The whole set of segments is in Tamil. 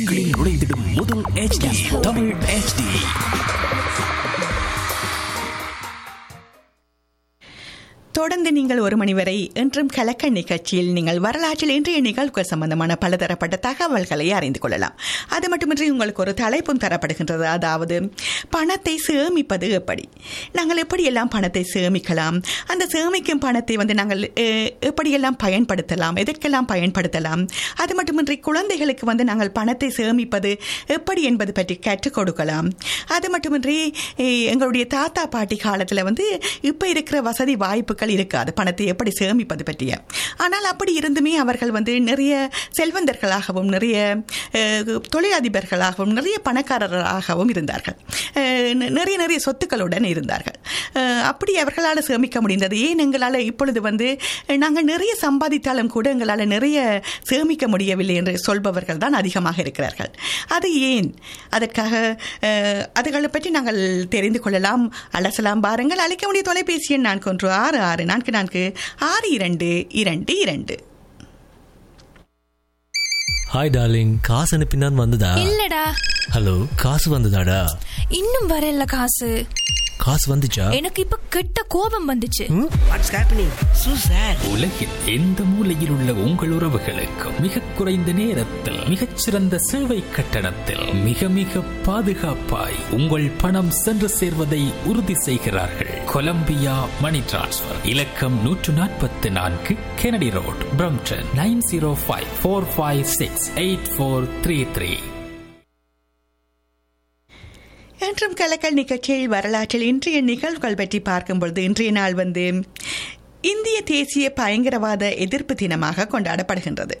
உங்களின் நுழைந்திடும் முதல் HD தமிழ் HD தொடர்ந்து நீங்கள் ஒரு மணி வரை என்றும் கலக்க நிகழ்ச்சியில் நீங்கள் வரலாற்றில் இன்றைய நிகழ்வுகள் சம்பந்தமான பலதரப்பட்ட தகவல்களை அறிந்து கொள்ளலாம் அது மட்டுமின்றி உங்களுக்கு ஒரு தலைப்பும் தரப்படுகின்றது அதாவது பணத்தை சேமிப்பது எப்படி நாங்கள் எப்படியெல்லாம் பணத்தை சேமிக்கலாம் அந்த சேமிக்கும் பணத்தை வந்து நாங்கள் அஹ், எப்படியெல்லாம் பயன்படுத்தலாம் எதற்கெல்லாம் பயன்படுத்தலாம் அது மட்டுமின்றி குழந்தைகளுக்கு வந்து நாங்கள் பணத்தை சேமிப்பது எப்படி என்பது பற்றி கற்றுக் கொடுக்கலாம் அது மட்டுமின்றி அஹ், எங்களுடைய தாத்தா பாட்டி காலத்தில் வந்து இப்போ இருக்கிற வசதி வாய்ப்புகள் இருக்காது பணத்தை எப்படி சேமிப்பது பற்றிய ஆனால் அப்படி இருந்துமே அவர்கள் வந்து நிறைய செல்வந்தர்களாகவும் நிறைய அஹ், தொழிலதிபர்களாகவும் நிறைய பணக்காரர்களாகவும் இருந்தார்கள் அஹ், நி- நிறைய நிறைய சொத்துக்களுடன் இருந்தார்கள் அஹ், அப்படி அவர்களால் சேமிக்க முடிந்தது ஏன் எங்களால் இப்பொழுது வந்து அஹ், நாங்கள் நிறைய சம்பாதித்தாலும் கூட எங்களால் நிறைய சேமிக்க முடியவில்லை என்று சொல்பவர்கள் தான் அதிகமாக இருக்கிறார்கள் அது ஏன் அதற்காக அஹ், அதுகளை பற்றி நாங்கள் தெரிந்து கொள்ளலாம் அலசலாம் பாருங்கள் அழைக்க வேண்டிய தொலைபேசி எண் நான்கு ஒன்று ஆறு ஆறு நான்கு நான்கு ஆறு இரண்டு இரண்டு இரண்டு ஹாய் டார்லிங் காசு அனுப்பினான் வந்ததா இல்லடா ஹலோ காசு வந்ததாடா இன்னும் வரல காசு காசு வந்துச்சா எனக்கு இப்ப கெட்ட கோபம் வந்துச்சு வாட்ஸ் ஹேப்பனிங் சூ சார் உலகில் எந்த மூலையில் உள்ள உங்கள் உறவுகளுக்கும் மிக குறைந்த நேரத்தில் மிகச்சிறந்த சேவை கட்டணத்தில் மிக மிக பாதுகாப்பாய் உங்கள் பணம் சென்று சேர்வதை உறுதி செய்கிறார்கள் கொலம்பியா மணி டிரான்ஸ்ஃபர் இலக்கம் நூற்று நாற்பத்தி நான்கு Kennedy road Brampton nine zero five four five six eight four three three என்றும் கலக்கல் நிகழ்ச்சியில் வரலாற்றில் இன்றைய நிகழ்வுகள் பற்றி பார்க்கும்பொழுது இன்றைய நாள் வந்து இந்திய தேசிய பயங்கரவாத எதிர்ப்பு தினமாக கொண்டாடப்படுகின்றது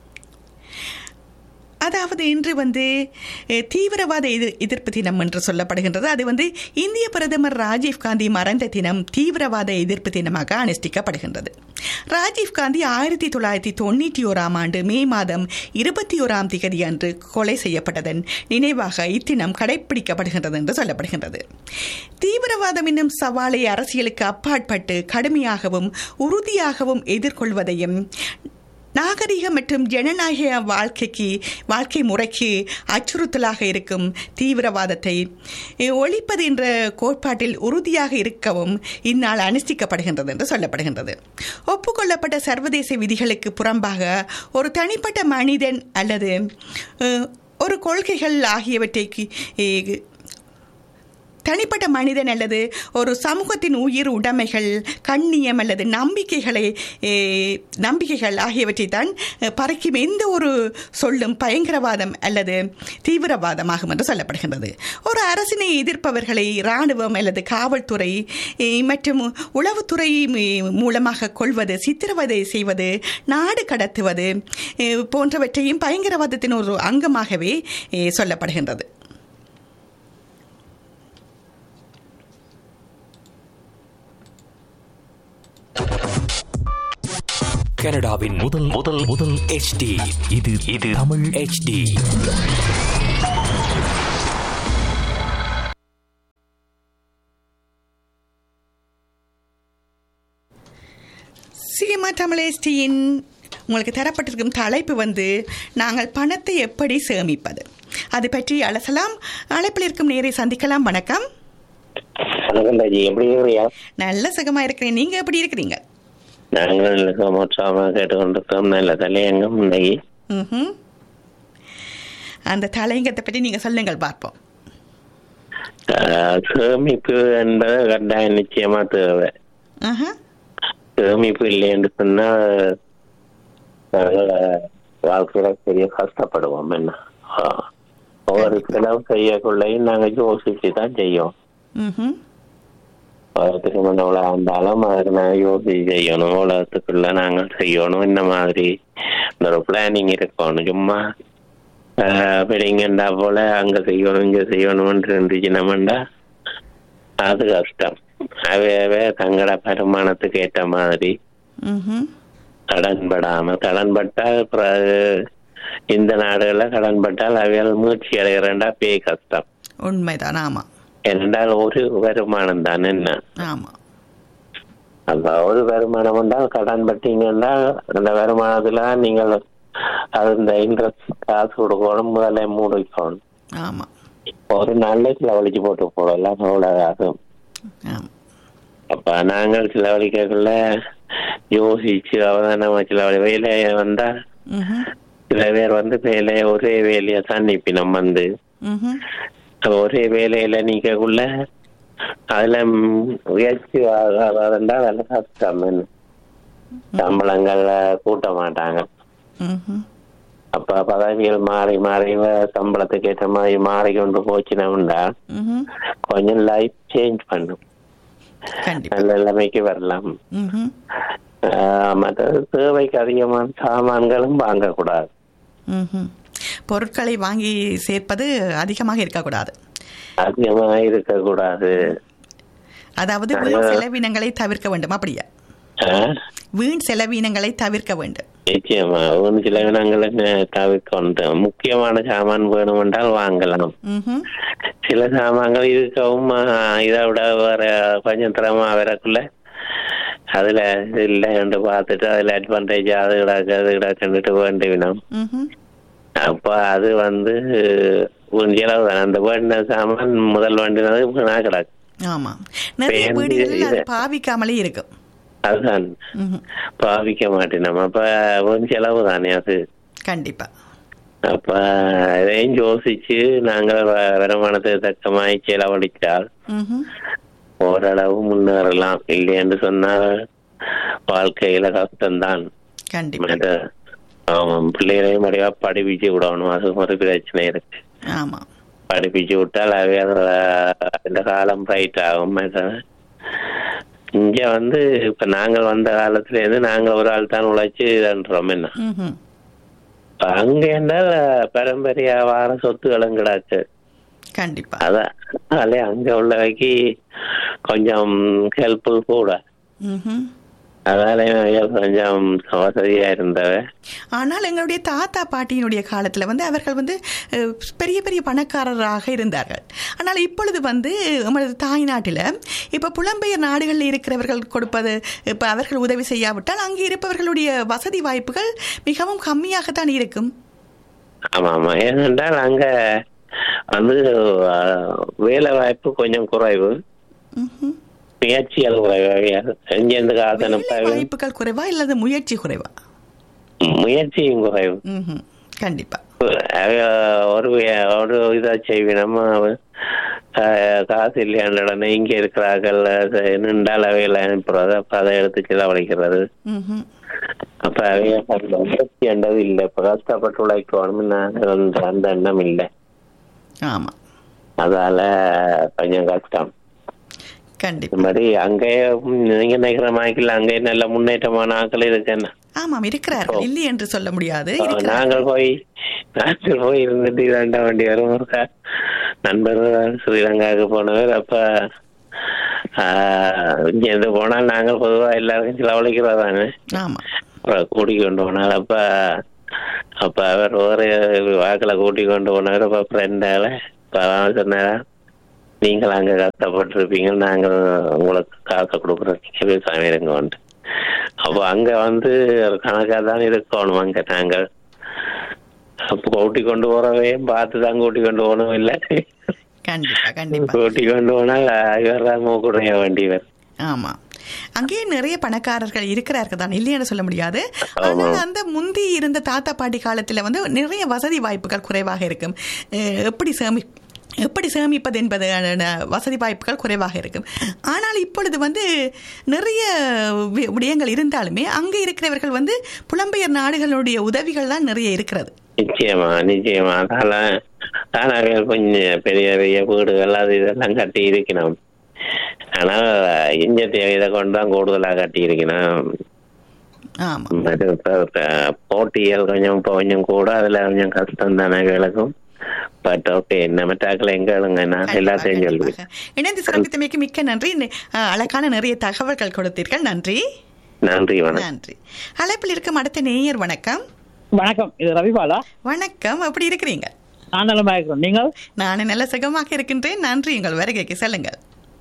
அதாவது இன்று வந்து அஹ், தீவிரவாத எதிர் எதிர்ப்பு தினம் என்று சொல்லப்படுகின்றது அது வந்து இந்திய பிரதமர் ராஜீவ் காந்தி மறைந்த தினம் தீவிரவாத எதிர்ப்பு தினமாக அனுஷ்டிக்கப்படுகின்றது ராஜீவ் காந்தி ஆயிரத்தி தொள்ளாயிரத்தி தொண்ணூற்றி ஓராம் ஆண்டு மே மாதம் இருபத்தி ஓராம் திகதி அன்று கொலை செய்யப்பட்டதன் நினைவாக இத்தினம் கடைப்பிடிக்கப்படுகின்றது என்று சொல்லப்படுகின்றது தீவிரவாதம் என்னும் சவாலை அரசியலுக்கு அப்பாற்பட்டு கடுமையாகவும் உறுதியாகவும் எதிர்கொள்வதையும் நாகரிக மற்றும் ஜனநாயக வாழ்க்கைக்கு வாழ்க்கை முறைக்கு அச்சுறுத்தலாக இருக்கும் தீவிரவாதத்தை அஹ், ஒழிப்பது என்ற கோட்பாட்டில் உறுதியாக இருக்கவும் இந்நாள் அனுஷ்டிக்கப்படுகின்றது என்று சொல்லப்படுகின்றது ஒப்புக்கொள்ளப்பட்ட சர்வதேச விதிகளுக்கு புறம்பாக ஒரு தனிப்பட்ட மனிதன் அல்லது அஹ், ஒரு கொள்கைகள் ஆகியவற்றைக்கு அஹ், தனிப்பட்ட மனிதன் அல்லது ஒரு சமூகத்தின் உயிர் உடைமைகள் கண்ணியம் அல்லது நம்பிக்கைகளை eh, நம்பிக்கைகள் ஆகியவற்றை தான் eh, பறிக்கும் எந்த ஒரு சொல்லும் பயங்கரவாதம் அல்லது தீவிரவாதமாகும் என்று சொல்லப்படுகின்றது ஒரு அரசினை எதிர்ப்பவர்களை இராணுவம் அல்லது காவல்துறை eh, மற்றும் உளவுத்துறை மீ- மூலமாக கொள்வது சித்திரவதை செய்வது நாடு கடத்துவது eh, போன்றவற்றையும் பயங்கரவாதத்தின் ஒரு அங்கமாகவே eh, சொல்லப்படுகின்றது கனடாவின் முதல் முதல் முதல் HD இது இது தமிழ் HD சினிமா தமிழேஷ்டியின் உங்களுக்கு தரப்பட்டிருக்கும் தலைப்பு வந்து நாங்கள் பணத்தை எப்படி சேமிப்பது அது பற்றி அலசலாம் அழைப்பில் இருக்கும் நேரை சந்திக்கலாம் வணக்கம் வணக்கம் ராஜி எப்படி இருக்கிறியா நல்ல சுகமா இருக்கிறேன் நீங்க எப்படி இருக்கிறீங்க நாங்கள் நல்ல சமோற்சாமா கேட்டுக்கொண்டிருக்கோம் நல்ல தலையங்கம் இன்னைக்கு ம்ஹும். அந்த தலையங்கத்தை பற்றி நீங்க சொல்லுங்கள் பார்ப்போம் ஆஹ், சேமிப்பு என்பது கட்டாயம் நிச்சயமா தேவை ஆஹா. சேமிப்பு இல்லை என்று சொன்னா நாங்கள் வாழ்க்கையில பெரிய கஷ்டப்படுவோம் என்ன ஆஹ், ஒவ்வொரு செலவு செய்யக்குள்ளையும் நாங்க யோசிச்சு தான் செய்யோம் ம்ஹும். உலகத்துக்கு முன்ன உலகம் இருந்தாலும் அதுக்கு நாங்கள் யோசிச்சு செய்யணும் உலகத்துக்குள்ள நாங்கள் செய்யணும் இந்த மாதிரி இந்த ஒரு பிளானிங் இருக்கணும் சும்மா பிடிங்கண்டா போல அங்க செய்யணும் இங்க செய்யணும்னு இருந்துச்சுனமெண்டா அது கஷ்டம் அவையவே தங்களோட வருமானத்துக்கு ஏற்ற மாதிரி ம்ஹும். கடன் படாம கடன் பட்டால் பிறகு இந்த நாடுகள்ல கடன் பட்டால் அவையால் மூச்சு அடைகிறேன்டா பே கஷ்டம் உண்மைதான் ஆமா ஏனென்றால் ஒரு வருமானம் தான் என்ன ஆமா அந்த ஒரு வருமானம் என்றால் கடன் பட்டீங்கன்னா அந்த வருமானத்துல நீங்கள் அது இந்த இன்ட்ரெஸ்ட் காசு கொடுக்கணும் முதல்ல மூடிக்கணும் ஆமா ஒரு நாள்ல செலவழிச்சு போட்டு போடலாம் அவ்வளவு ஆகும் ஆமா அப்ப நாங்கள் செலவழிக்கக்குள்ள யோசிச்சு அவதானமா செலவழி வேலையை வந்தா ம்ஹும். சில பேர் வந்து வேலையை ஒரே வேலையை தான் நிப்பினம் வந்து ம்ஹும். அப்ப ஒரே வேலையில நிக்கக்குள்ள அதுல ம், உயர்ச்சி ஆகாதுண்டா நல்ல கஷ்டம் என்ன. சம்பளங்கள் கூட்ட மாட்டாங்க ம்ஹும். அப்ப பதவிகள் மாறி மாறி வ- சம்பளத்துக்கு ஏற்ற மாதிரி மாறி கொண்டு போச்சுனோம்டா ம்ஹும். கொஞ்சம் லைஃப் சேஞ்ச் பண்ணும் கண்டிப்பா நல்ல நிலைமைக்கு வரலாம் ம்ஹும். ஆஹ் மற்றது தேவைக்கு அதிகமான சாமான்களும் வாங்கக்கூடாது ம்ஹும். பொருட்களை வாங்கி சேர்ப்பது அதிகமாக இருக்கக்கூடாது அதிகமா இருக்கக்கூடாது அதாவது வீண் செலவினங்களை தவிர்க்க வேண்டும் அப்படியா ஆஹ் வீண் செலவினங்களை தவிர்க்க வேண்டும் நிச்சயமா ஒரு சில வினங்களை தவிர்க்கணும் முக்கியமான சாமான் வேணும் என்றால் வாங்கலாம் ம்ஹும். சில சாமான்கள் இருக்கவும் ஆஹ், இதை விட வேற கொஞ்சம் திறமா வரக்குள்ள அதுல இல்ல என்று பார்த்துட்டு அதுல அட்வான்டேஜ் அது கிடக்கு அது கிடக்குன்னுட்டு வேண்டிவினோம் ம்ஹும். அப்ப அது வந்து ஒரு செலவு தான் அந்த வேண்டின சாமான் முதல் வேண்டினது வீணா கிடக்கு ஆமா நிறைய பேருந்து வீடுகளில் அது இது. பாவிக்காமலே இருக்கும் அதுதான் ம்ஹும். பாவிக்க மாட்டேனோம் அப்ப ஒரு செலவு தானே அது கண்டிப்பா அப்ப இதையும் யோசிச்சு நாங்கள் வ- வருமானத்துக்கு தக்கமாய் செலவழித்தால் ம்ஹும். ஓரளவு முன்னேறலாம் இல்லை என்று சொன்னால் வாழ்க்கையில கஷ்டம்தான் கண்டிப்பா மற்ற, ஆமாம் பிள்ளைகளையும் முடிவா படிப்பிச்சு விடணும் அது ஒரு பிரச்சனை இருக்கு ஆமா படிப்பிச்சு விட்டால் அவை அதோட இந்த காலம் ரைட் ஆகும் மற்ற, இங்க வந்து இப்ப நாங்கள் வந்த காலத்துல இருந்து நாங்க ஒரு ஆள் தான் உழைச்சு இதுன்றோம் என்ன ம்ஹும். இப்ப அங்க என்றால் பரம்பரையா வார சொத்துகளும் கிடக்கு கண்டிப்பா அதான் அதே அங்க உள்ளவைக்கு கொஞ்சம் ஹெல்ப்ஃபுல் கூட ம்ஹும். அதால கொஞ்சம் வசதியா இருந்தவ ஆனால் எங்களுடைய தாத்தா பாட்டியினுடைய காலத்துல வந்து அவர்கள் வந்து அஹ், பெரிய பெரிய பணக்காரராக இருந்தார்கள் ஆனால் இப்பொழுது வந்து நமது தாய்நாட்டில் இப்போ புலம்பெயர் நாடுகளில் இருக்கிறவர்கள் கொடுப்பது இப்போ அவர்கள் உதவி செய்யாவிட்டால் அங்கே இருப்பவர்களுடைய வசதி வாய்ப்புகள் மிகவும் கம்மியாகத்தான் இருக்கும் ஆமா ஆமா ஏனென்றால் அங்க வந்து அஹ், வேலை வாய்ப்பு கொஞ்சம் குறைவு ம்ஹும். முயற்சிகள் குறைவு எங்கேருந்து காசனும் வேலை வாய்ப்புகள் குறைவா இல்லது முயற்சி குறைவா முயற்சியும் குறைவு ம்ஹும். கண்டிப்பா அவ ஒரு வே- ஒரு இதா செய்வினம் காசு இல்லையாண்ட உடனே இங்க இருக்கிறார்கள் அது நின்றால் அவையில் அனுப்புறது அப்ப அதை எடுத்து செலவழிக்கிறது ம்ஹும். அப்ப அவைய முயற்சி என்றது இல்லை இப்ப கஷ்டப்பட்டு உழைக்கணும் நாங்கள் அந்த அந்த எண்ணம் இல்லை ஆமா அதால கொஞ்சம் கஷ்டம் கண்டிப்பா இந்த மாதிரி அங்கேயே ம், நீங்க நினைக்கிற மாதிரி அங்கேயே நல்ல முன்னேற்றமான ஆட்கள் இருக்குன்னு ஆமாம் இருக்கிறார்கள் இல்லை என்று சொல்ல முடியாது இருக்கிறார்கள். நாங்கள் போய் நாங்கள் போய் இருந்துட்டு இதாண்ட வேண்டி வரும் ஒரு கா- நண்பர் ஸ்ரீலங்காவுக்கு போனவர் அப்ப ஆஹ், இங்க இருந்து போனால் நாங்கள் பொதுவா எல்லாருக்கும் செலவழிக்கிறோம் தானே ஆமா அப்புறம் கூட்டி கொண்டு போனால் அப்ப அப்ப அவர் ஒரு வாக்கில கூட்டி கொண்டு போனவர் அப்ப ஃப்ரெண்டால சொன்னாரா நீங்கள் அங்க கஷ்டப்பட்டிருப்பீங்க நாங்கள் உங்களுக்கு காசை கொடுக்குறோம் நீங்க பேசாம இருங்க அப்போ அங்க வந்து ஒரு கணக்கா தான் இருக்கணும் அங்க நாங்கள் அப்போ கூட்டி கொண்டு போறவையும் பார்த்து தான் கூட்டி கொண்டு போகணும் இல்லை கண்டிப்பா கண்டிப்பா கூட்டி கொண்டு போனால் இவர் தான் மூக்குடைய வேண்டியவர் ஆமா அங்கேயே நிறைய பணக்காரர்கள் இருக்கிறார்கள் தான் இல்லைன்னு சொல்ல முடியாது ஆனால் அந்த முந்தி இருந்த தாத்தா பாட்டி காலத்துல வந்து நிறைய வசதி வாய்ப்புகள் குறைவாக இருக்கும் அஹ் எப்படி சேமி எப்படி சேமிப்பது என்பது அஹ், வசதி வாய்ப்புகள் குறைவாக இருக்கும் ஆனால் இப்பொழுது வந்து நிறைய வி- விடயங்கள் இருந்தாலுமே அங்கே இருக்கிறவர்கள் வந்து புலம்பெயர் நாடுகளுடைய உதவிகள் தான் நிறைய இருக்கிறது நிச்சயமா நிச்சயமா அதனால தானாக கொஞ்சம் பெரிய பெரிய வீடுகள் அது இதெல்லாம் கட்டி இருக்கணும் ஆனால் இங்க தேவை இதை கொண்டு தான் கூடுதலா கட்டி இருக்கணும் ஆமா மற்ற இப்ப- இப்ப போட்டிகள் கொஞ்சம் இப்போ கொஞ்சம் கூட அதுல கொஞ்சம் கஷ்டம் தானே விளக்கும் பட் ஓகே நம்ம டாக்கில் எங்க எழுங்க நான் எல்லாத்தையும் சொல்லுவேன் கண்டிப்பாக. இணைந்து சிறப்பித்தமைக்கு மிக்க நன்றி அஹ், அழகான நிறைய தகவல்கள் கொடுத்தீர்கள் நன்றி நன்றி வணக்கம் நன்றி அழைப்பில் இருக்கும் அடுத்த நேயர் வணக்கம் வணக்கம் இது ரவிபாலா வணக்கம் எப்படி இருக்கிறீங்க நான் நலமா இருக்கிறோம் நீங்கள் நான் நல்ல சுகமாக இருக்கின்றேன் நன்றி உங்கள் வருகைக்கு செல்லுங்கள்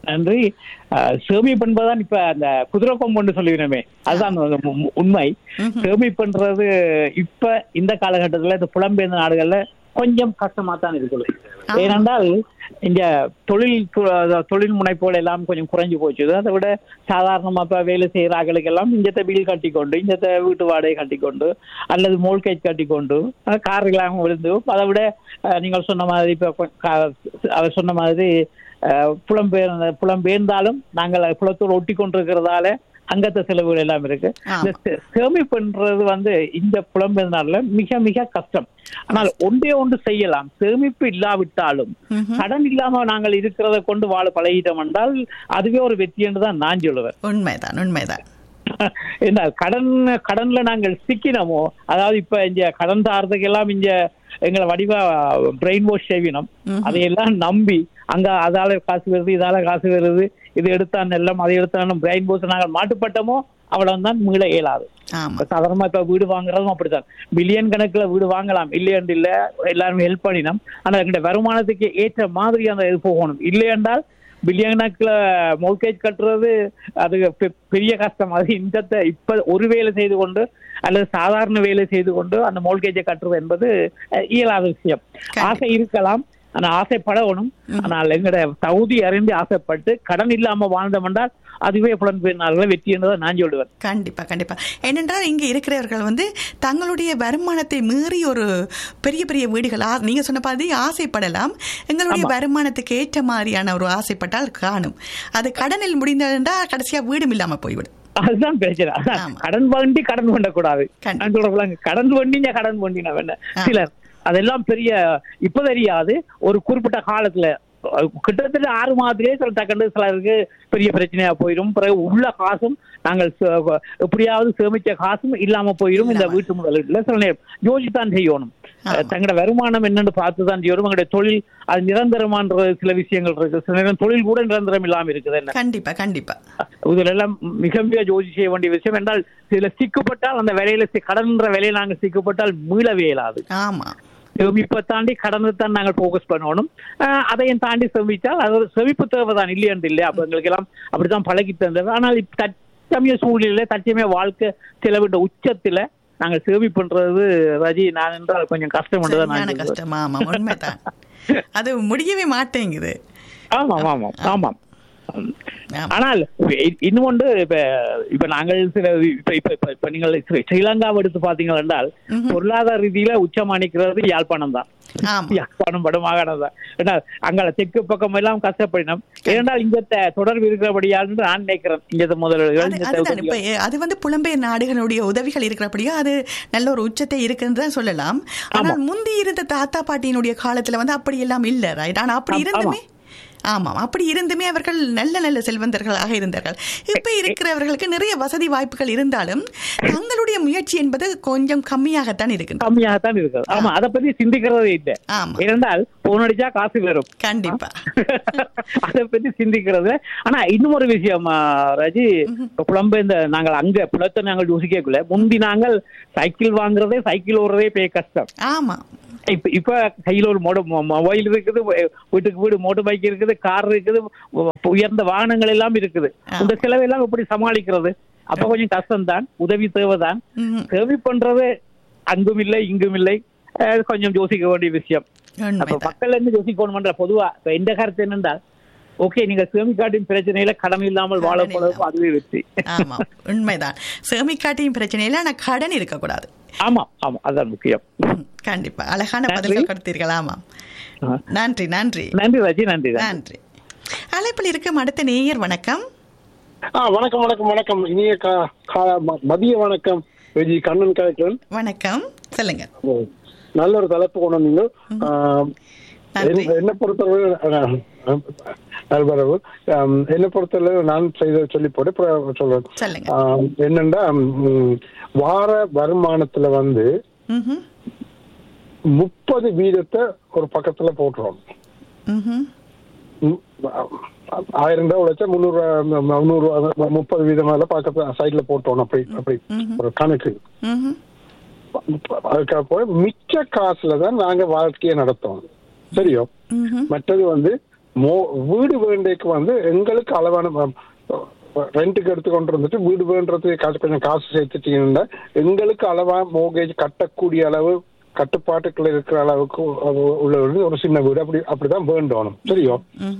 நன்றி அஹ், சேமிப்பு என்பதுதான் இப்ப அந்த குதிரை கொம்புன்னு சொல்லிடுறோமே அதுதான் அந்த மு- மு- உண்மை சேமிப்புன்றது இப்ப இந்த காலகட்டத்துல இந்த புலம்பெயர்ந்த நாடுகள்ல கொஞ்சம் கஷ்டமா தான் இருக்குது ஏனென்றால் இங்க தொழில் து- அதாவது தொழில் முனைப்புகள் எல்லாம் கொஞ்சம் குறைஞ்சு போச்சு அதை விட சாதாரணமா இப்ப வேலை செய்யற ஆட்களுக்கு எல்லாம் இஞ்சத்தை பில் கட்டி கொண்டு இஞ்சத்தை வீட்டு வாடகை கட்டி கொண்டு அல்லது மோல்கேஜ் கட்டி கொண்டு அஹ், கார் எல்லாம் விழுந்து அதை விட அஹ், நீங்கள் சொன்ன மாதிரி இப்ப கொ- கா- அவர் சொன்ன மாதிரி அஹ், புலம்பெயர்ந்த புலம்பெயர்ந்தாலும் நாங்கள் புலத்தோடு ஒட்டி கொண்டிருக்கிறதால அங்கத்த செலவுகள் எல்லாம் இருக்கு இந்த சே- சேமிப்புன்றது வந்து இந்த புலம்பெயர்ந்தால மிக மிக கஷ்டம் ஆனால் ஒன்றே ஒன்று செய்யலாம் சேமிப்பு இல்லாவிட்டாலும் கடன் இல்லாம நாங்கள் இருக்கிறத கொண்டு வாழ பழகிட்டோம் என்றால் அதுவே ஒரு வெற்றி என்று தான் நான் சொல்லுவேன் உண்மைதான் உண்மைதான் என்ன கடன் கடன்ல நாங்கள் சிக்கினமோ அதாவது இப்ப இங்க கடன் தாரதுக்கு எல்லாம் இங்க எங்களை வடிவா பிரெயின் வாஷ் செய்வினோம் அதையெல்லாம் நம்பி அங்க அதால காசு வருது இதால காசு வருது இது எடுத்தான் எல்லாம் அதை எடுத்தான் பிரெயின் வாஷ் நாங்கள் மாட்டுப்பட்டோமோ அவ்வளவுதான் மீள இயலாது ஆமா இப்ப சாதாரணமா இப்ப வீடு வாங்குறதும் அப்படித்தான் பில்லியன் கணக்குல வீடு வாங்கலாம் இல்லையென்று இல்ல எல்லாருமே ஹெல்ப் பண்ணினோம் ஆனா எங்களுடைய வருமானத்துக்கு ஏற்ற மாதிரி அந்த இது போகணும் இல்லை என்றால் பில்லியன் கணக்குல மோல்கேஜ் கட்டுறது அது பெ- பெரிய கஷ்டம் அது இந்த இப்ப ஒரு வேலை செய்து கொண்டு அல்லது சாதாரண வேலை செய்து கொண்டு அந்த மோல்கேஜை கட்டுறது என்பது அஹ், இயலாத விஷயம் ஆசை இருக்கலாம் ஆனா ஆசைப்படணும் ஆனால் எங்களோட தகுதி அறிந்து ஆசைப்பட்டு கடன் இல்லாம வாழ்ந்தோம் என்றால் அதுவே புலன்பெயர்ந்தார்களை வெற்றி என்றதை நான் சொல்லுவேன் கண்டிப்பா கண்டிப்பா ஏனென்றால் இங்க இருக்கிறவர்கள் வந்து தங்களுடைய வருமானத்தை மீறி ஒரு பெரிய பெரிய வீடுகள் ஆ- நீங்க சொன்ன மாதிரி ஆசைப்படலாம் எங்களுடைய வருமானத்துக்கு ஏற்ற மாதிரியான ஒரு ஆசைப்பட்டால் காணும் அது கடனில் முடிந்ததென்றால் கடைசியா வீடும் இல்லாம போய்விடும் அதுதான் பிரச்சனை அதான் ஆமா. கடன் வண்டி கடன் பண்ணக்கூடாது கண்டிப்பா. நான் சொல்றேன் கடன் வண்டிங்க கடன் வண்டினா வேண்டாம் ஆ. சிலர் அதெல்லாம் பெரிய இப்ப தெரியாது ஒரு குறிப்பிட்ட காலத்துல அஹ், கிட்டத்தட்ட ஆறு மாதத்திலே சில டக்குன்னு சிலருக்கு பெரிய பிரச்சனையா போயிடும் பிறகு உள்ள காசும் நாங்கள் சே- எப்படியாவது சேமிச்ச காசும் இல்லாம போயிடும் இந்த இல்லாம. வீட்டு முதலீட்டுல சில நேரம் யோசித்தான் செய்யணும் ஆமா. தங்களோட வருமானம் என்னன்னு பார்த்து தான் செய்யணும் எங்களுடைய தொழில் அது நிரந்தரமான்ற சில விஷயங்கள் இருக்கு சில நேரம் தொழில் கூட நிரந்தரம் இல்லாம இருக்குது என்ன கண்டிப்பா கண்டிப்பா இதுல எல்லாம் மிக மிக ஜோதி செய்ய வேண்டிய விஷயம் என்றால் இதுல சிக்கப்பட்டால் அந்த வேலையில சி- கடன்ற வேலையை நாங்கள் சிக்கப்பட்டால் மீளவே இயலாது ஆமா செமிப்பை தாண்டி கடனை தான் நாங்கள் ஃபோக்கஸ் பண்ணணும் ஆஹ் அதையும் தாண்டி செமிச்சால் அது ஒரு செமிப்பு தேவை தான் இல்லையன்று இல்லை அப்ப எங்களுக்கு எல்லாம் அப்படித்தான் பழகி தந்தது ஆனால் இப்ப தற்சமய சூழ்நிலை தற்சமய வாழ்க்கை செலவிட்ட உச்சத்துல நாங்கள் சேவி பண்றது ரஜி நான் என்றால் கொஞ்சம் கஷ்டம் என்றுதான் நான் சரியான சொல்லுவேன். கஷ்டம் ஆமா உண்மைதான் அது முடியவே மாட்டேங்குது ஆமாம் ஆமாம் ஆமாம் ஆமா. ஆனால் இ- இன்னும் ஒன்று இப்ப இப்ப நாங்கள் சில இப்ப இப்ப இப்ப- இப்ப நீங்கள் ஸ்ரீ- ஸ்ரீலங்காவை எடுத்து பாத்தீங்க என்றால் பொருளாதார ரீதியில உச்சமானிக்கிறது யாழ்ப்பாணம் தான் ஆமா யாழ்ப்பாணம் வடமாகாணம் தான் ஏன்னா அங்க தெற்கு பக்கம் எல்லாம் கஷ்டப்படினோம் ஏனென்றால் இங்க த- தொடர்பு இருக்கிறபடியால் நான் நினைக்கிறேன் இங்க முதல்வர்கள் அது- இந்த அதுதான் இப்ப உதவிகள். அது வந்து புலம்பெயர் நாடுகளுடைய உதவிகள் இருக்கிறபடியா அது நல்ல ஒரு உச்சத்தை இருக்குன்னு தான் சொல்லலாம் ஆனால் முந்தி இருந்த தாத்தா பாட்டியினுடைய காலத்துல வந்து அப்படி எல்லாம் இல்ல ரைட் ஆனா அப்படி ஆமா, இருந்துமே ஆமாம் அப்படி இருந்துமே அவர்கள் நல்ல நல்ல செல்வந்தர்களாக இருந்தார்கள் இப்ப இருக்கிறவர்களுக்கு நிறைய வசதி வாய்ப்புகள் இருந்தாலும் தங்களுடைய முயற்சி என்பது கொஞ்சம் கம்மியாகத்தான் இருக்கின்றது கம்மியாகத்தான் இருக்குது ஆமா அதை பத்தி சிந்திக்கிறதே இல்லை ஆமா. ஏனென்றால் போன் அடிச்சா காசு வரும் கண்டிப்பா அதை பத்தி சிந்திக்கிறது ஆனா இன்னும் ஒரு விஷயம் ஆ, ரஜி இப்ப புலம்பெயர்ந்த நாங்கள் அங்க புலத்தை நாங்கள் யோசிக்கக்குள்ள முந்தி நாங்கள் சைக்கிள் வாங்குறதே சைக்கிள் ஓடுறதே பெரிய கஷ்டம் ஆமா இப்ப இப்ப கையில ஒரு மோட மொபைல் இருக்குது வீட்டுக்கு வீடு மோட்டர் பைக் இருக்குது கார் இருக்குது உயர்ந்த வாகனங்கள் எல்லாம் இருக்குது இந்த செலவெல்லாம் எப்படி சமாளிக்கிறது அப்ப கொஞ்சம் கஷ்டம்தான் உதவி தேவைதான் ம்ஹும். சேவை பண்றது அங்கும் இல்லை இங்கும் இல்லை அஹ் கொஞ்சம் யோசிக்க வேண்டிய விஷயம் அப்ப உண்மைதான் மக்கள் இருந்து யோசிக்கணும்ன்ற பொதுவா இப்ப எந்த கருத்து என்னென்றால் ஓகே நீங்க சேமிக்காட்டின் பிரச்சனையில கடன் இல்லாமல் கடன் வாழப்போறது இல்லாமல். அதுவே வெற்றி ஆமா உண்மைதான் சேமிக்காட்டியும் பிரச்சனை இல்லை ஆனா கடன் இருக்கக்கூடாது ஆமா ஆமா அதான் முக்கியம் ம், கண்டிப்பா அழகான நன்றி. பதில்கள் கொடுத்தீர்கள் ஆமாம் ஆ. நன்றி நன்றி நன்றி ராஜி நன்றி நன்றி. நன்றி அழைப்பில் இருக்கும் அடுத்த நேயர் வணக்கம் ஆ வணக்கம் வணக்கம் வணக்கம் இனிய கா- கா- ம- மதிய வணக்கம் விஜி கண்ணன் கலெக்டர் வணக்கம் சொல்லுங்க நல்ல ஒரு தலைப்பு கொண்டு வந்தீங்க ஆ, நன்றி. என்ன- என்னை பொறுத்தளவு ஆ, நல்வரவு ஆம், என்னை பொறுத்தளவு நான் செய்த சொல்லி போட்டு அப்புறம் சொல்றேன் சொல்லுங்க ஆ, என்னன்னா ம், வார வருமானத்துல வந்து ம்ஹும். முப்பது வீதத்தை ஒரு பக்கத்துல போட்டுரும் ம்ஹும். ம், ஆயிரம் ரூபாய் உழைச்சா முந்நூறு முந்நூறு முப்பது வீதம் பக்கத்துல சைட்ல போட்டோம் அப்படி அப்படி ஒரு கணக்கு ம்ஹும். அதுக்கப்புறம் மிச்ச காசுல தான் நாங்க வாழ்க்கையை நடத்தோம் சரியோ ம்ஹும். மற்றது வந்து மோ வீடு வேண்டைக்கு வந்து எங்களுக்கு அளவான ரெண்ட்டுக்கு எடுத்து கொண்டு வந்துட்டு வீடு வேண்டதுக்கு காசு கொஞ்சம் காசு சேர்த்துட்டீங்கன்னா எங்களுக்கு அளவா மோகேஜ் கட்டக்கூடிய அளவு கட்டுப்பாட்டுக்குள்ள இருக்கிற அளவுக்கு உள்ள ஒரு- ஒரு சின்ன வீடு அப்படி அப்படிதான் வேண்டணும் சரியோ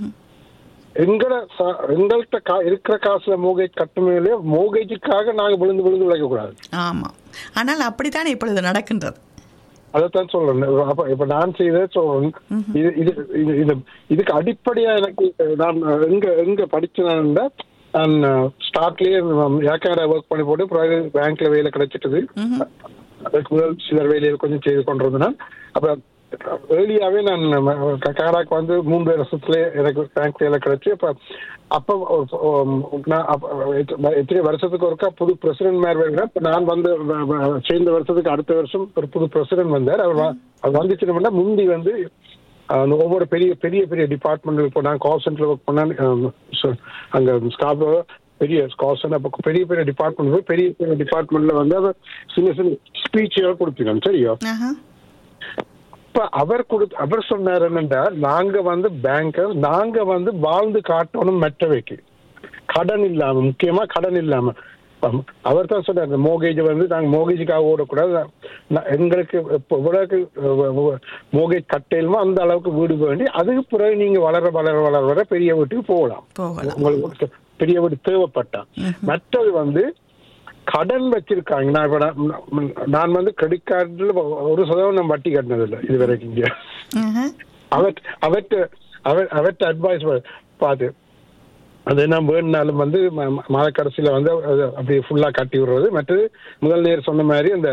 எங்கள ச- எங்கள்கிட்ட கா இருக்கிற காசுல மோகேஜ் கட்டுமே இல்லையோ மோகேஜுக்காக நாங்க விழுந்து விழுந்து உழைக்க கூடாது ஆமாம் ஆனால் அப்படித்தான் இப்பொழுது நடக்கின்றது அதைத்தான் சொல்றேன் அப்ப இப்ப நான் செய்த சொல்றேன் இது இது இது இது இதுக்கு அடிப்படையா எனக்கு நான் எங்க எங்க படிச்சேன்னா நான் ஸ்டார்ட்லயே ஏக்கார ஒர்க் பண்ணி போட்டு பிரைவேட் பேங்க்ல வேலை கிடைச்சிட்டது அதுக்கு முதல் சிலர் வேலையில் கொஞ்சம் செய்து கொண்டிருந்தேன் அப்ப ஏர்லியாவே நான் கனடாக்கு வந்து மூன்று வருஷத்துல எனக்கு பேங்க் வேலை கிடைச்சு அப்ப அப்ப ஒரு- நான் அப்ப எத்த- எத்தனை வருஷத்துக்கு ஒருக்கா புது பிரசிடென்ட் மேர் வேணும் இப்ப நான் வந்து வ- வ- சேர்ந்த வருஷத்துக்கு அடுத்த வருஷம் ஒரு புது பிரசிடென்ட் வந்தார் அவர் வ- அவர் வந்துச்சுன்னா முந்தி வந்து அந்த ஒவ்வொரு பெரிய பெரிய பெரிய டிபார்ட்மெண்ட் இப்போ நான் கால் சென்டர் ஒர்க் பண்ணேன் அஹ், so, அங்க ஸ்டாஃப் பெரிய கால் சென்டர் அப்போ பெரிய பெரிய டிபார்ட்மெண்ட் பெரிய பெரிய டிபார்ட்மெண்ட்ல வந்து அவர் சின்ன சின்ன ஸ்பீச் கொடுத்துருக்கோம் சரியா ஆஹா. இப்ப அவர் கொடுத்து அவர் சொன்னார் என்னண்டா நாங்க வந்து பேங்கர் நாங்க வந்து வாழ்ந்து காட்டணும் மெட்டவைக்கு கடன் இல்லாம முக்கியமா கடன் இல்லாம அவர் தான் சொன்னார் இந்த மோகேஜ் வந்து நாங்க மோகேஜுக்காக ஓடக்கூடாது நான் எங்களுக்கு இப்போ இவ்வளவுக்கு மோகேஜ் கட்டையிலுமோ அந்த அளவுக்கு வீடு வேண்டி அதுக்கு பிறகு நீங்க வளர வளர வளர வளர பெரிய வீட்டுக்கு போகலாம் போகலாம் உங்களுக்கு பெரிய வீடு தேவைப்பட்டா மற்றது வந்து கடன் வச்சிருக்காங்க நான் இப்ப நான் நான் வந்து கிரெடிட் கார்டுல ஒரு சதவீதம் நான் வட்டி கட்டினது இல்லை இது வரைக்கும் இங்க ஆஹா. அவட் அவற்ற அவ- அவற்ற அட்வைஸ் பார்த்து அது என்ன வேணுனாலும் வந்து ம- ம- மாத கடைசியில வந்து அது அப்படியே ஃபுல்லா கட்டி விடுறது மற்றது முதல் நேர் சொன்ன மாதிரி அந்த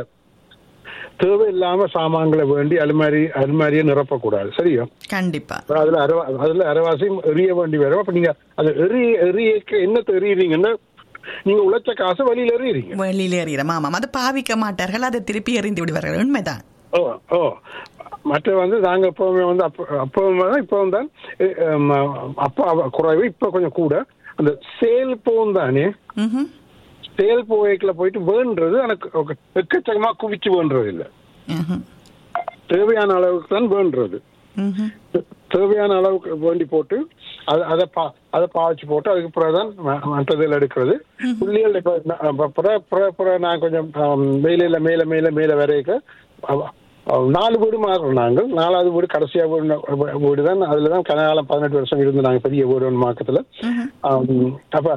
தேவையில்லாம சாமான்களை வேண்டி அலுமாரி அலுமாரியை நிரப்பக்கூடாது சரியா கண்டிப்பா அப்புறம் அதுல அரவா அதுல அரவாசியும் எரிய வேண்டி வரும் அப்ப நீங்க அது எரிய எரியக்க என்னத்தை எறியறீங்கன்னா நீங்க உழைச்ச காசு வழியில எறியறீங்க வெளியில எறிகிறோம் ஆமாம் அதை பாவிக்க மாட்டார்கள் அதை திருப்பி எறிந்து விடுவார்கள் உண்மைதான் ஓ ஓ மற்ற வந்து நாங்க எப்பவுமே வந்து அப்போ அப்பவும் தான் இப்பவும் தான் எ- எம், அப்போ அவ- குறைவு இப்ப கொஞ்சம் கூட அந்த சேல் போகும் தானே ம்ஹும். சேல் போவைக்குள்ள போயிட்டு வேண்டுறது எனக்கு ஒரு எக்கச்சக்கமா குவிச்சு வேண்டுறது இல்ல ம்ஹும். தேவையான அளவுக்கு தான் வேண்டுறது ம்ஹும். தேவையான அளவுக்கு வேண்டி போட்டு அதை அதை பா அதை பாய்ச்சி போட்டு அதுக்கு பிறகுதான் ம- மற்றதில் எடுக்கிறது புள்ளிகள் இப்ப ந- அப்ப புற புற புற நான் கொஞ்சம் ஆம், மேலையில மேல மேல மேல வரைக்க அவ- அவ- நாலு வீடு மாறுறோம் நாங்கள் நாலாவது வீடு கடைசியா வீடு ந- வீடு தான் அதுல தான் கனகாலம் பதினெட்டு வருஷம் இருந்து நாங்க பெரிய வீடு ஒன்று மாக்கத்துல ஆம், அப்ப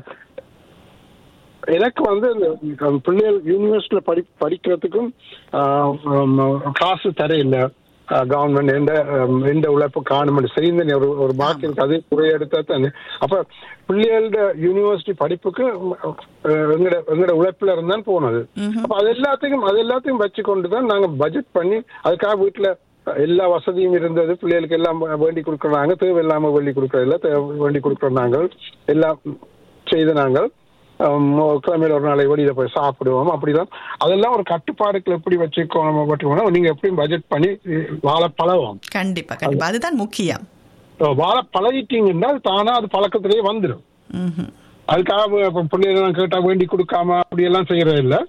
எனக்கு வந்து இந்த பிள்ளைகள் யூனிவர்சிட்டியில படி படிக்கிறதுக்கும் ஆஹ், ஆம், காசு தரையில்லை கவர்மெண்ட் எந்த ஆம், எந்த உழைப்பு காணுமெண்ட் சரிந்த ஒரு ஒரு மார்க்கிற்கு அது குறைய எடுத்தா தானே அப்ப பிள்ளைகளோட யூனிவர்சிட்டி படிப்புக்கு அஹ், எங்கட எங்கட உழைப்புல இருந்தான் போனது அப்ப அது எல்லாத்தையும் அது எல்லாத்தையும் வச்சு கொண்டு தான் நாங்க பட்ஜெட் பண்ணி அதுக்காக வீட்டுல எல்லா வசதியும் இருந்தது பிள்ளைகளுக்கு எல்லாம் வேண்டி கொடுக்குறாங்க தேவையில்லாம வேண்டி கொடுக்கறதில்ல தேவை வேண்டி கொடுக்குறோம் நாங்கள் எல்லாம் செய்த நாங்கள் ஆம், ஒரு கிழமையில ஒரு நாளை வெளியில போய் சாப்பிடுவோம் அப்படிதான் அதெல்லாம் ஒரு கட்டுப்பாடுகள் எப்படி வச்சுக்கோணும் வச்சுக்கோணும் நீங்க எப்படியும் பட்ஜெட் பண்ணி வாழ பழகும் கண்டிப்பா கண்டிப்பா அதுதான் முக்கியம் வாழ பழகிட்டீங்கன்னா அது தானா அது பழக்கத்திலேயே வந்துடும் ம்ஹும். அதுக்காக இப்ப பிள்ளைகள் கேட்டா வேண்டி கொடுக்காம அப்படி எல்லாம் செய்யறது இல்ல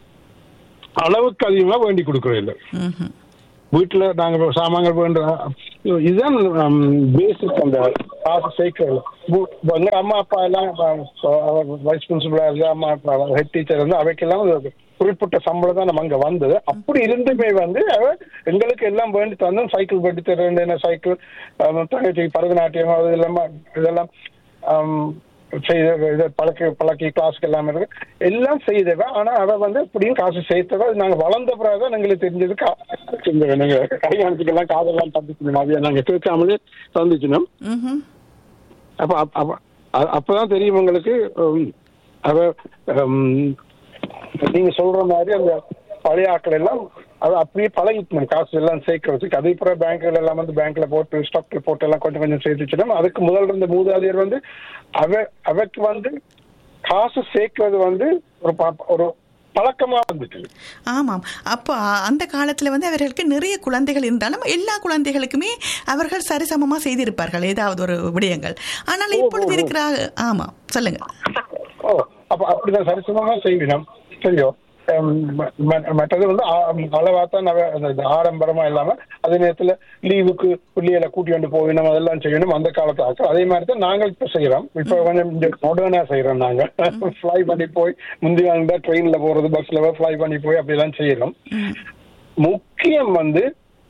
அளவுக்கு அதிகமா வேண்டி கொடுக்கறது இல்ல ம்ஹும். வீட்டுல நாங்க இப்ப சாமான்கள் வேண்டுறோம் இதுதான் பேசிக் அந்த காசு சேர்க்கிறது வீ- எங்க அம்மா அப்பா எல்லாம் வைஸ் பிரின்சிபலா இருந்து அம்மா அப்பா ஹெட் டீச்சர் இருந்து அவைக்கெல்லாம் ஒரு குறிப்பிட்ட சம்பளம் தான் நம்ம அங்க வந்தது அப்படி இருந்துமே வந்து அவ எங்களுக்கு எல்லாம் வேண்டி தந்தோம் சைக்கிள் வேண்டி தர வேண்டிய சைக்கிள் தங்கச்சி பரதநாட்டியம் அது இல்லாம இதெல்லாம் ஆம், செய்த இதை பழக்கி பழக்கி கிளாஸ்க்கு எல்லாமே இருக்கு எல்லாம் செய்தவ ஆனா அவ வந்து இப்படியும் காசு சேர்த்தவ அது நாங்க வளர்ந்த பிறகுதான் எங்களுக்கு தெரிஞ்சது கா- இந்த நாங்க கல்யாணத்துக்கெல்லாம் காதெல்லாம் தந்துக்கணும் அதைய நாங்க கேட்காமலே தந்துக்கணும் ம்ஹும். அப்ப அப்ப- அப்ப- அ- அப்பதான் தெரியும் உங்களுக்கு உம், அவ உம், நீங்க சொல்ற மாதிரி அந்த பழைய ஆட்கள் எல்லாம் அது அப்படியே பழகிக்கணும் காசு எல்லாம் சேர்க்கறதுக்கு அதே பிறகு பேங்க்ல எல்லாம் வந்து பேங்க்ல போட்டு ஸ்டாக் போட்டு எல்லாம் கொஞ்சம் கொஞ்சம் சேர்த்துச்சிடும் அதுக்கு முதல்ல இருந்த மூதாதையர் வந்து அவ அவக்கு வந்து காசு சேர்க்கறது வந்து ஒரு ப- ஒரு பழக்கமா வந்துட்டு ஆமாம் அப்போ அ- அந்த காலத்துல வந்து அவர்களுக்கு நிறைய குழந்தைகள் இருந்தாலும் எல்லா குழந்தைகளுக்குமே அவர்கள் சரிசமமா செய்திருப்பார்கள் ஏதாவது ஒரு விடயங்கள் ஆனால் இப்பொழுது இருக்கிற ஆமாம் சொல்லுங்க ஓ அப்ப அப்படிதான் சரிசமமா செய்வினம் சரியோ ஹம், ம- ம- மற்றது வந்து அளவா தான் நவ- அந்த- இந்த ஆடம்பரமா இல்லாம அதே நேரத்துல லீவுக்கு பிள்ளைகளை கூட்டி கொண்டு போகணும் அதெல்லாம் செய்யணும் அந்த காலத்து ஆக்கள் அதே மாதிரி தான் நாங்கள் இப்ப செய்யறோம் இப்ப கொஞ்சம் மாடர்னா செய்யறோம் நாங்க ஃபிளை பண்ணி போய் முந்தி வாங்க ட்ரெயின்ல போறது பஸ்ல ஃபிளை பண்ணி போய் அப்படிலாம் செய்யறோம் முக்கியம் வந்து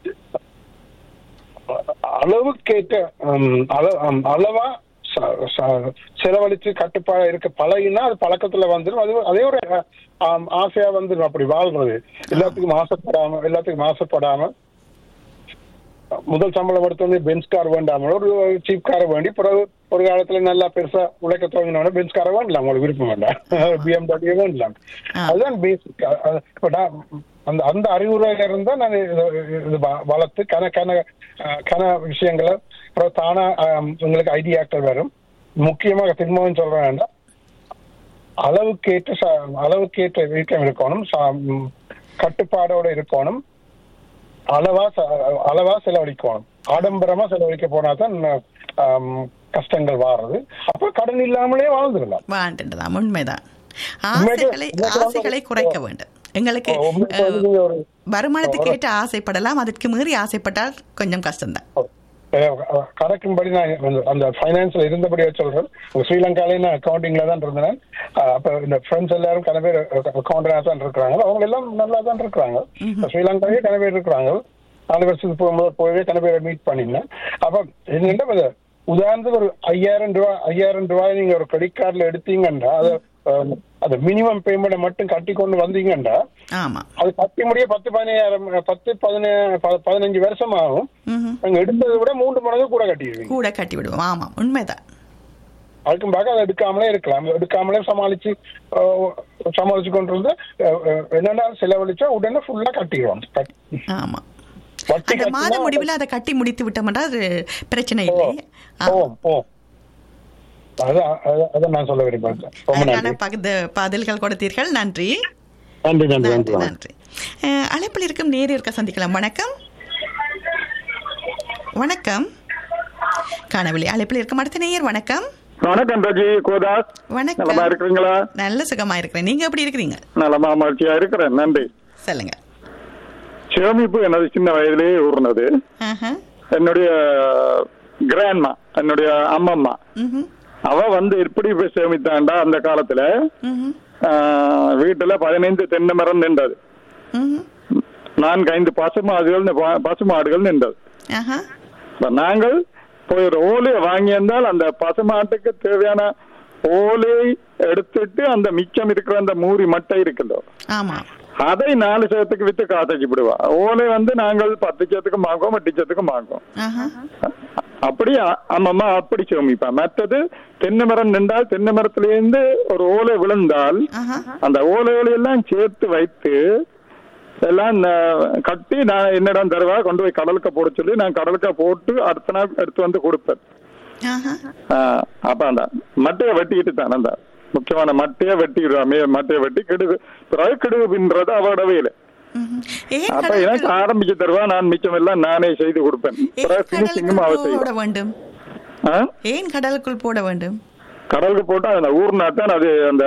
அளவுக்கேற்ற ஹம், அள- ஹம், அளவா ச- ச- செலவழிச்சு கட்டுப்பாடா இருக்க பழகினா அது பழக்கத்துல வந்துடும் அது அதே ஒரு ஆம், ஆசையா வந்துடும் அப்படி வாழ்றது எல்லாத்துக்கும் ஆசைப்படாம எல்லாத்துக்கும் ஆசைப்படாம முதல் சம்பளம் எடுத்தோடனே பென்ஸ் கார் வேண்டாம ஒரு சீப் காரை வேண்டி பிறகு ஒரு காலத்துல நல்லா பெருசா உழைக்க துவங்கினோட பென்ஸ் காரை வேண்டலாம் உங்களுக்கு விருப்பம் வேண்டாம் பிஎம்டபிள்யூ வேண்டலாம் அதுதான் பேசிக் இப்ப நான் அந்த அந்த அறிவுரையில இருந்தா நான் இது- இது வ- வளர்த்து கன கன அஹ், கன விஷயங்களை அப்புறம் தானா அஹ், உங்களுக்கு ஐடியாக்கள் வரும் முக்கியமாக திரும்பவும் சொல்றேன் வேண்டாம் அளவுக்கேற்ற ச- அளவுக்கேற்ற வீக்கம் இருக்கணும் ச- ம், கட்டுப்பாடோட இருக்கணும் அளவா ச- அளவா செலவழிக்கணும் ஆடம்பரமா செலவழிக்க போனா தான் ஆம், கஷ்டங்கள் வாடுறது அப்ப கடன் இல்லாமலே வாழ்ந்துடலாம் வாழ்ந்துட்டுதான் உண்மைதான் உண்மைக்கு- ஆசைகளை உண்மைக்கு வந்து ஆசைகளை குறைக்க வேண்டும் எங்களுக்கு ஓ, உண்மைக்கு வந்து நீங்க ஒரு- வருமானத்துக்கு ஏற்ற ஆசைப்படலாம் அதற்கு மீறி ஆசைப்பட்டால் கொஞ்சம் கஷ்டம்தான் கணக்கின்படி நான் அந்த- அந்த பைனான்ஸ்ல இருந்தபடியே சொல்றேன் உங்க ஸ்ரீலங்காலே நான் அக்கௌண்டிங்ல தான் இருந்தேன் அஹ் அப்ப இந்த ஃப்ரெண்ட்ஸ் எல்லாரும் கன பேர் அக்கௌண்டரா தான் இருக்கிறாங்க அவங்க எல்லாம் நல்லா தான் இருக்கிறாங்க ஸ்ரீலங்காவே கன பேர் இருக்கிறாங்க நாலு வருஷத்துக்கு போகும்போது போயவே கன பேரை மீட் பண்ணினேன் அப்ப என்னென்ன இது, உதாரணத்துக்கு ஒரு ஐயாயிரம் ரூபாய் ஐயாயிரம் ரூபாய் நீங்க ஒரு கிரெடிட் கார்டுல எடுத்தீங்கன்னா அது அஹ், அந்த மினிமம் பேமெண்ட்டை மட்டும் கட்டி கொண்டு வந்தீங்கன்னா ஆமா அது கட்டி முடிய பத்து பதினாயிரம் பத்து பதினேழு பதினஞ்சு வருஷம் ஆகும் ம்ஹும். நாங்க எடுத்ததை விட மூன்று மடங்கு கூட கட்டிடுவீங்க கூட கட்டி விடுவோம் ஆமாம் உண்மைதான் அதுக்கும் பார்க்க அதை எடுக்காமலே இருக்கலாம் எடுக்காமலே சமாளிச்சு அஹ், சமாளிச்சு கொண்டு இருந்து அஹ், அஹ், என்னன்னா செலவழிச்சா உடனே ஃபுல்லா கட்டிடுவோம் கட்டி- ஆமா வட்டி அந்த மாத கட்டினா- முடிவில் அதை கட்டி முடித்து விட்டோம்னா அது பிரச்சனை இல்லை ஆ. ஓ ஓ அதான் அதான் அதான் நான் சொல்ல விரும்புறேன் ரொம்ப அதற்கான நன்றி பகுத பதில்கள் கொடுத்தீர்கள் நன்றி நன்றி நன்றி நன்றி நன்றி நன்றி அஹ், அழைப்பில் இருக்கும் நேர் இருக்க சந்திக்கலாம் வணக்கம் வணக்கம் காணவில்லை அழைப்பில் இருக்கும் அடுத்த நேயர் வணக்கம் வணக்கம் ரஜி கோதாஸ் வணக்கம் நலமா இருக்கிறீங்களா நல்ல சுகமா இருக்கிறேன் நீங்க எப்படி இருக்கிறீங்க நலமா மகிழ்ச்சியா இருக்கிறேன் நன்றி சொல்லுங்க சேமிப்பு எனது சின்ன வயதிலேயே ஊர்னது ஆஹா. என்னுடைய கிராண்ட்மா என்னுடைய அம்மம்மா ம்ஹும். அவ வந்து எப்படி போய் சேமித்தாண்டா அந்த காலத்துல ம்ஹும். ஆஹ், வீட்டுல பதினைந்து தென்னை மரம் நின்றது ம்ஹும். நான்கு ஐந்து பசுமாடுகள் ப- பசுமாடுகள் நின்றது ஆஹா. இப்ப நாங்கள் போய் ஒரு ஓலையை வாங்கியிருந்தால் அந்த பசுமாட்டுக்கு தேவையான ஓலையை எடுத்துட்டு அந்த மிச்சம் இருக்கிற அந்த மூரி மட்டை இருக்குல்லோ ஆமா அதை நாலு சேத்துக்கு வித்து காத்தாச்சு விடுவா ஓலை வந்து நாங்கள் பத்து சேத்துக்கு வாங்குவோம் எட்டு சேத்துக்கு வாங்குவோம் ஆஹா. அப்படி அ- அம்மம்மா அப்படி சேமிப்பா மற்றது தென்னை மரம் நின்றால் தென்னை மரத்திலிருந்து ஒரு ஓலை விழுந்தால் ஆஹா. அந்த ஓலைகளை எல்லாம் சேர்த்து வைத்து எல்லாம் ந- கட்டி நான் என்னிடம் தருவா கொண்டு போய் கடலுக்க போட சொல்லி நான் கடலுக்க போட்டு அடுத்த நாள் எடுத்து வந்து கொடுப்பேன் ஆஹா. ஆஹ் அப்ப அந்த மட்டையை வெட்டிட்டு தான் அந்த முக்கியமான மட்டையை வெட்டிடுவா மே மட்டையை வெட்டி கிடுகு பிறகு கிடுகு பின்றது அவரோட வேலை ம்ஹும். ஏன் அப்ப எனக்கு கடலுக்குள் ஆரம்பிச்சு தருவா நான் மிச்சம் எல்லாம் நானே செய்து கொடுப்பேன் ஏன் பிறகு பினிஷிங்கும் அவ கடலுக்குள் போட செய்வான் வேண்டும் ஆ? ஏன் கடலுக்குள் போட வேண்டும் கடலுக்கு போட்டா அந்த ஊர்னாத்தான் அது அந்த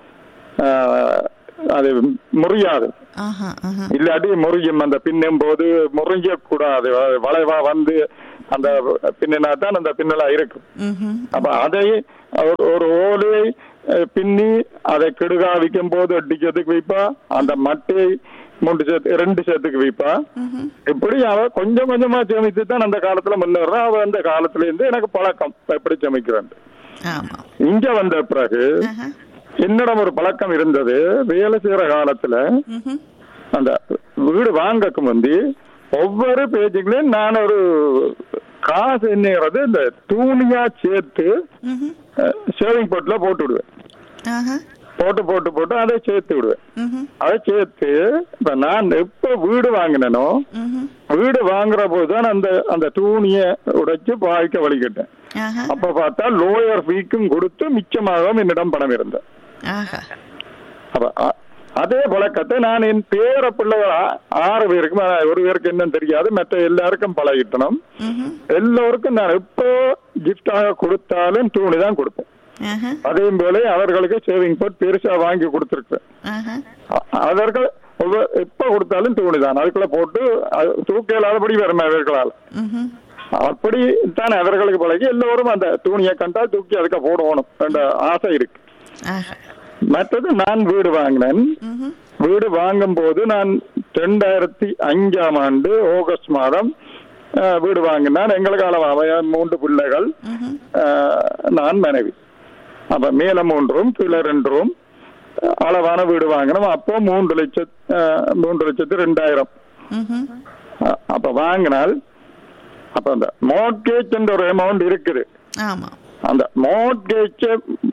ஆஹ், அது முறியாது ஆஹா ஆஹா இல்லாட்டி முறியும் அந்த பின்னும் போது முறிய கூடாது வளைவா வந்து அந்த பின்னா தான் அந்த பின்னலா இருக்கும் ம்ஹும். அப்ப அதை ஒரு- ஒரு ஓலையை அஹ், பின்னி அதை கெடுகா விற்கும் போது அடிக்கிறதுக்கு வைப்பா அந்த மட்டையை மூன்று சேர்த்து ரெண்டு சேர்த்துக்கு வைப்பா இப்படி அவ கொஞ்சம் கொஞ்சமா சேமித்து தான் அந்த காலத்துல முன்னேறா அவ அந்த காலத்துல இருந்து எனக்கு பழக்கம் எப்படி சமைக்கிறேன் ஆமா இங்க வந்த பிறகு ஆஹா. என்னிடம் ஒரு பழக்கம் இருந்தது வேலை செய்யற காலத்துல ம்ஹும். அந்த வீடு வாங்கக்கு முந்தி ஒவ்வொரு பேஜுக்குலயும் நான் ஒரு காசு என்னங்கிறது இந்த தூணியா சேர்த்து ம்ஹும். சேவிங் போட்டுல போட்டு விடுவேன் ஆஹா. போட்டு போட்டு போட்டு அதை சேர்த்து விடுவேன் ம்ஹும். அதை சேர்த்து இப்ப நான் எப்ப வீடு வாங்கினனோ ம்ஹும். வீடு வாங்குற போதுதான் அந்த அந்த தூணிய உடைச்சு பாய்க்க வழிகிட்டேன் ஆஹா. அப்ப பார்த்தா லோயர் ஃபீக்கும் கொடுத்து மிச்சமாகவும் என்னிடம் பணம் இருந்தது ஆஹா. அப்ப அ- அதே பழக்கத்தை நான் என் பேர பிள்ளைகள் ஆ- ஆறு பேருக்கும் ஆ, ஒரு பேருக்கு என்னன்னு தெரியாது மற்ற எல்லாருக்கும் பழகிட்டணும் ம்ஹும். எல்லோருக்கும் நான் எப்போ கிஃப்டாக கொடுத்தாலும் தூணி தான் கொடுப்பேன் ஆஹா, அதே போல அவர்களுக்கு சேவிங் போட் பெருசா வாங்கி கொடுத்துருக்கேன் ஆஹா. அ- அவர்கள் ஒவ்வொரு- எப்ப கொடுத்தாலும் தூணிதான் அதுக்குள்ள போட்டு அது தூக்க இல்லாதபடி வரும் அவர்களால் ம்ஹும். அப்படி தான் அவர்களுக்கு பழகி எல்லோரும் அந்த துணியை கண்டால் தூக்கி அதுக்கு போடணும் என்ற ஆசை இருக்கு ஆஹா. மற்றது நான் வீடு வாங்கினேன் ம்ஹும். வீடு வாங்கும் போது நான் ரெண்டாயிரத்தி அஞ்சாம் ஆண்டு ஆகஸ்ட் மாதம் அஹ், வீடு வாங்கினான் எங்களுக்கு அளவாக மூன்று பிள்ளைகள் ம்ஹும். அஹ், நான் மனைவி அப்ப மேல மூன்று ரூம் கீழே ரெண்டு ரூம் அஹ், அளவான வீடு வாங்கினோம் அப்போ மூன்று லட்சம் அஹ், மூன்று லட்சத்து ரெண்டாயிரம் ம்ஹும். அஹ், அப்ப வாங்கினால் அப்ப அந்த மோட்கேஜ் என்ற ஒரு அமௌண்ட் இருக்குது ஆமா அந்த மோட்கேஜ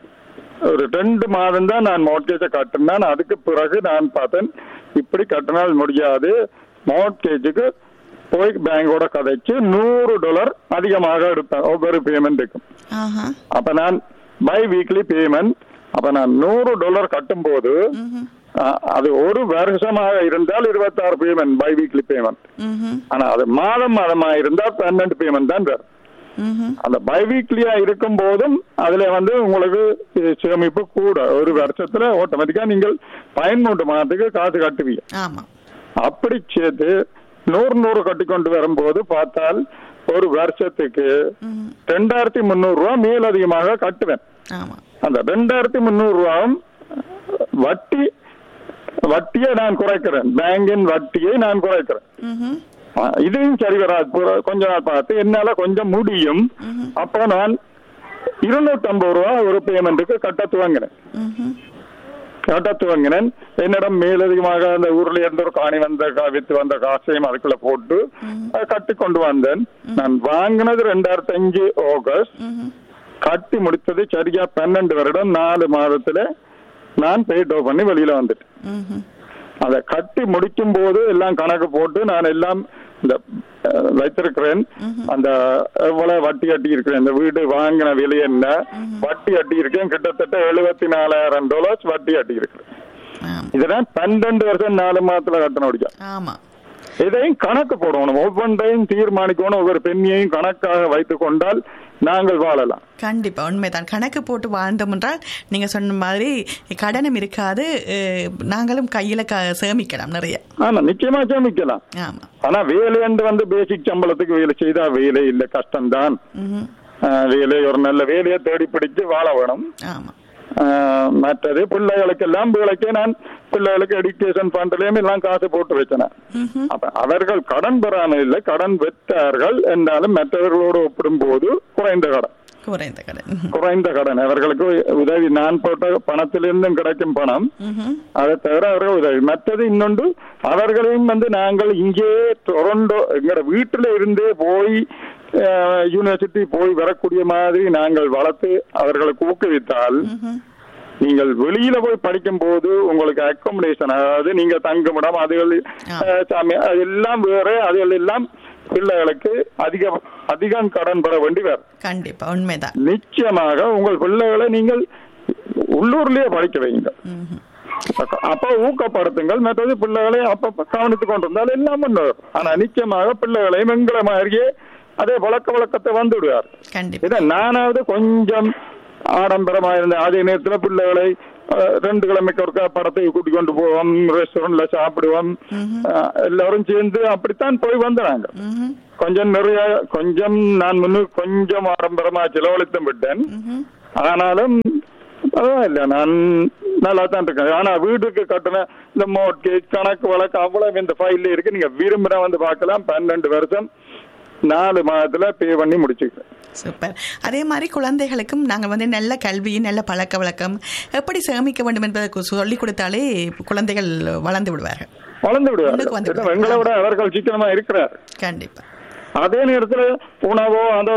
ஒரு ரெண்டு மாதம் தான் நான் மோட்கேஜை கட்டினேன் அதுக்கு பிறகு நான் பார்த்தேன் இப்படி கட்டினால் முடியாது மோட்கேஜுக்கு போய் பேங்கோட கதைச்சு நூறு டாலர் அதிகமாக எடுப்பேன் ஒவ்வொரு பேமெண்ட்டுக்கும் ஆஹா அப்ப நான் பை வீக்லி பேமெண்ட் அப்ப நான் நூறு டாலர் கட்டும் போது அஹ், அது ஒரு வருஷமாக இருந்தால் இருபத்தாறு பேமெண்ட் பை வீக்லி பேமெண்ட் ம்ஹும். ஆனா அது மாதம் மாதமா இருந்தா பன்னெண்டு பேமெண்ட் தான் வரும் ம்ஹும். அந்த பைவீக்லியா இருக்கும் போதும் அதுல வந்து உங்களுக்கு இது சேமிப்பு கூட ஒரு வருஷத்துல ஆட்டோமேட்டிக்கா நீங்கள் பதிமூன்று மாதத்துக்கு காசு கட்டுவீங்க ஆமா அப்படி சேர்த்து நூறு நூறு கட்டி கொண்டு வரும்போது பார்த்தால் ஒரு வருஷத்துக்கு ரெண்டாயிரத்தி முந்நூறு ரூபா மேலதிகமாக கட்டுவேன் ஆமா அந்த ரெண்டாயிரத்தி முந்நூறு ரூபாவும் வட்டி வட்டியை நான் குறைக்கிறேன் பேங்கின் வட்டியை நான் குறைக்கிறேன் ம்ஹும். ஆ, இதையும் சரி வராது புற- கொஞ்ச நாள் பார்த்து என்னால கொஞ்சம் முடியும் அப்போ நான் இருநூத்தி ஐம்பது ரூபா ஒரு பேமெண்ட்டுக்கு கட்ட துவங்கினேன் ம்ஹும். கட்ட துவங்கினேன் என்னிடம் மேலதிகமாக அந்த ஊர்ல இருந்து ஒரு காணி வந்த கா- வித்து வந்த காசையும் அதுக்குள்ள போட்டு அதை கட்டி கொண்டு வந்தேன் நான் வாங்கினது ரெண்டாயிரத்தி அஞ்சு ஆகஸ்ட் ம்ஹும். கட்டி முடித்தது சரியா பன்னெண்டு வருடம் நாலு மாதத்துல நான் பெய்ட் பண்ணி வெளியில வந்துட்டேன் ம்ஹும். அதை கட்டி முடிக்கும் போது எல்லாம் கணக்கு போட்டு நான் எல்லாம் இந்த அஹ், வைத்திருக்கிறேன் அந்த எவ்வளவு வட்டி கட்டி இருக்கிறேன் இந்த வீடு வாங்கின விலை என்ன வட்டி கட்டி இருக்கேன் கிட்டத்தட்ட எழுபத்தி நாலாயிரம் டாலர்ஸ் வட்டி கட்டி இருக்கிறேன் ஆமா இதெல்லாம் பன்னெண்டு வருஷம் நாலு மாதத்துல கட்டணும் முடியும் ஆமா இதையும் கணக்கு போடணும் ஒவ்வொன்றையும் தீர்மானிக்கணும் ஒவ்வொரு பெண்ணையும் கணக்காக வைத்துக் கொண்டால் நாங்கள் வாழலாம் கண்டிப்பா உண்மைதான் கணக்கு போட்டு வாழ்ந்தோம் என்றால் நீங்க சொன்ன மாதிரி கடனும் இருக்காது அஹ், நாங்களும் கையில க சேமிக்கலாம் நிறைய ஆமா நிச்சயமா சேமிக்கலாம் ஆமா ஆனா வேலை என்று வந்து பேசிக் சம்பளத்துக்கு வேலை செய்தா வேலை இல்ல கஷ்டம்தான் ம்ஹும். ஆஹ் வேலை ஒரு நல்ல வேலையை தேடி பிடிச்சு வாழ வேணும் ஆமா ஆஹ் மற்றது பிள்ளைகளுக்கு எல்லாம் பிள்ளைக்கு நான் பிள்ளைகளுக்கு எஜுகேஷன் ஃபண்ட்லயும் எல்லாம் காசு போட்டு வச்சேன் அப்ப அவர்கள் கடன் பெறாமல் இல்லை கடன் பெற்றார்கள் என்றாலும் மற்றவர்களோடு ஒப்பிடும்போது குறைந்த கடன் குறைந்த கடன் குறைந்த கடன் அவர்களுக்கு உதவி நான் போட்ட பணத்திலிருந்தும் கிடைக்கும் பணம் ம்ஹும். அதை தவிர அவர்கள் உதவி மற்றது இன்னொன்று அவர்களையும் வந்து நாங்கள் இங்கே டொரண்டோ எங்களோட வீட்டில இருந்தே போய் யூனிவர்சிட்டி போய் வரக்கூடிய மாதிரி நாங்கள் வளர்த்து அவர்களுக்கு ஊக்குவித்தால் நீங்கள் வெளியில போய் படிக்கும் போது உங்களுக்கு அக்காமடேஷன் அதாவது நீங்க தங்குமிடம் அதுகள் அஹ், சாமி- அதெல்லாம் வேற அதுகள் எல்லாம் பிள்ளைகளுக்கு அதிக அதிகம் கடன் பெற வேண்டி வரும் கண்டிப்பா உண்மைதான் நிச்சயமாக உங்கள் பிள்ளைகளை நீங்கள் உள்ளூர்லயே படிக்க வைங்க அப்ப ஊக்கப்படுத்துங்கள் மற்றது பிள்ளைகளை அப்ப கவனித்துக் கொண்டிருந்தால் எல்லாம் முன்னேறும் ஆனா நிச்சயமாக பிள்ளைகளையும் எங்களை மாதிரியே அதே பழக்க வழக்கத்தை வந்து விடுவார் கண்டிப்பா இதை நானாவது கொஞ்சம் ஆடம்பரமா இருந்தேன் அதே நேரத்துல பிள்ளைகளை அஹ், ரெண்டு கிழமைக்கு ஒருக்கா படத்தை கூட்டிக் கொண்டு போவோம் ரெஸ்டாரண்ட்ல சாப்பிடுவோம் அஹ், எல்லாரும் சேர்ந்து அப்படித்தான் போய் வந்தாங்க ம்ஹும். கொஞ்சம் நிறைய கொஞ்சம் நான் முன்னு கொஞ்சம் ஆடம்பரமா செலவழித்தும் விட்டேன் ஆனாலும் பரவாயில்ல நான் நல்லா தான் இருக்கேன் ஆனா வீட்டுக்கு கட்டின இந்த மோட்கேஜ் கணக்கு வழக்கு அவ்வளவு இந்த ஃபைல்ல இருக்கு நீங்க விரும்பினா வந்து பார்க்கலாம் பன்னெண்டு வருஷம் நாலு மாதத்துல பே பண்ணி முடிச்சுக்கிறேன் சூப்பர் அதே மாதிரி குழந்தைகளுக்கும் நாங்கள் வந்து நல்ல கல்வி நல்ல பழக்க வழக்கம் எப்படி சேமிக்க வேண்டும் என்பதை சொல்லிக் கொடுத்தாலே குழந்தைகள் வளர்ந்து விடுவார்கள் வளர்ந்து முன்னுக்கு வந்து விடுவார் எங்களை விட அவர்கள் சிக்கனமா இருக்கிறார் கண்டிப்பா அதே நேரத்துல உணவோ அதோ